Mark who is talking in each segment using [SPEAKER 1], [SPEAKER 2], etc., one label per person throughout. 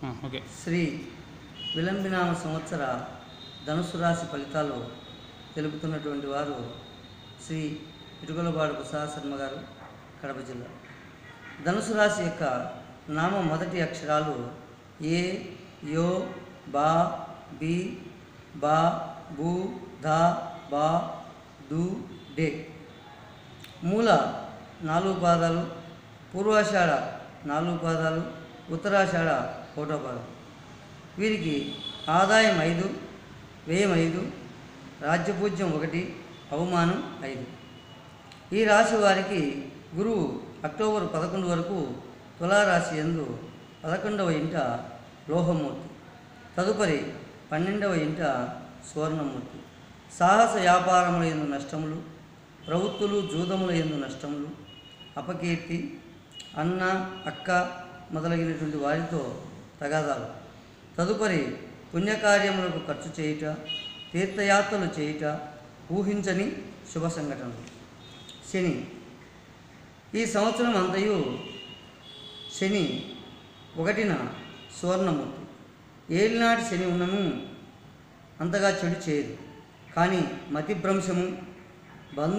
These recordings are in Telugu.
[SPEAKER 1] ఆ, ఓకే
[SPEAKER 2] శ్రీ విలంబినామ సంవత్సర ధనుసు రాశి ఫలితాలు తెలుపుతున్నటువంటి వారు శ్రీ ఇటుకలపాడు ప్రసాద్ శర్మ గారు కడప జిల్లా ధనుసు రాశి యొక్క నామ మొదటి అక్షరాలు ఏ యో బా బి బా బు ధా బా దు డే మూల నాలుగు పాదాలు పూర్వాషాఢ నాలుగు పాదాలు ఉత్తరాషాఢ ఒకటో పాదం వీరికి ఆదాయం ఐదు వ్యయం ఐదు రాజ్యపూజ్యం ఒకటి అవమానం ఐదు ఈ రాశి వారికి గురువు అక్టోబర్ పదకొండు వరకు తులారాశి ఎందు పదకొండవ ఇంట లోహమూర్తి తదుపరి పన్నెండవ ఇంట సువర్ణమూర్తి సాహస వ్యాపారముల ఎందు నష్టములు ప్రవృత్తులు జూదముల ఎందు నష్టములు అపకీర్తి అన్న అక్క మొదలగినటువంటి వారితో తగాదాలు తదుపరి పుణ్యకార్యములకు ఖర్చు చేయుట తీర్థయాత్రలు చేయుట ఊహించని శుభ సంఘటనలు శని ఈ సంవత్సరం అంతయు శని ఒకటిన సువర్ణమూర్తి ఏలినాటి శని ఉన్నను అంతగా చెడు చేయదు కానీ మతిభ్రంశము బం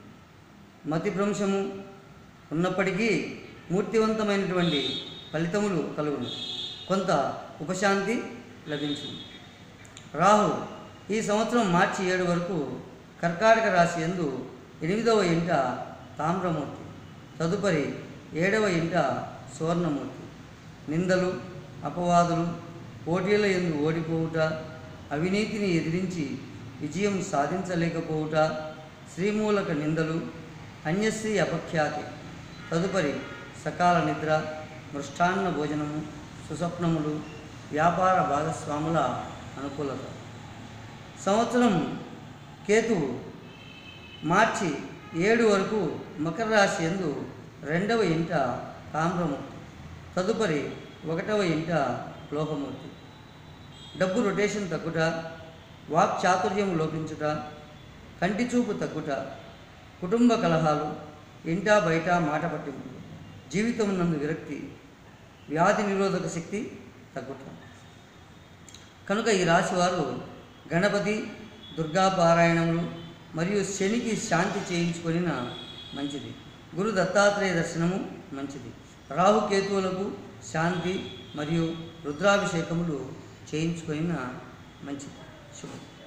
[SPEAKER 2] మతిభ్రంశము ఉన్నప్పటికీ మూర్తివంతమైనటువంటి ఫలితములు కలుగును కొంత ఉపశాంతి లభించింది రాహు ఈ సంవత్సరం మార్చి ఏడు వరకు కర్కాటక రాశి ఎందు ఎనిమిదవ ఇంట తామ్రమూర్తి తదుపరి ఏడవ ఇంట సువర్ణమూర్తి నిందలు అపవాదులు పోటీల ఎందు ఓడిపోవుట అవినీతిని ఎదిరించి విజయం సాధించలేకపోవుట శ్రీమూలక నిందలు అన్యశ్రీ అపఖ్యాతి తదుపరి సకాల నిద్ర మృష్టాన్న భోజనము సుస్వప్నములు వ్యాపార భాగస్వాముల అనుకూలత సంవత్సరం కేతువు మార్చి ఏడు వరకు మకర రాశి ఎందు రెండవ ఇంట తామ్రమూర్తి తదుపరి ఒకటవ ఇంట లోహమూర్తి డబ్బు రొటేషన్ తగ్గుట వాక్ చాతుర్యం లోపించుట కంటి చూపు తగ్గుట కుటుంబ కలహాలు ఇంటా బయట మాట పట్టింపు జీవితం నందు విరక్తి వ్యాధి నిరోధక శక్తి తగ్గుట కనుక ఈ రాశివారు గణపతి దుర్గా పారాయణములు మరియు శనికి శాంతి చేయించుకొనిన మంచిది గురు దత్తాత్రేయ దర్శనము మంచిది రాహుకేతువులకు శాంతి మరియు రుద్రాభిషేకములు చేయించుకొనిన మంచిది శుభం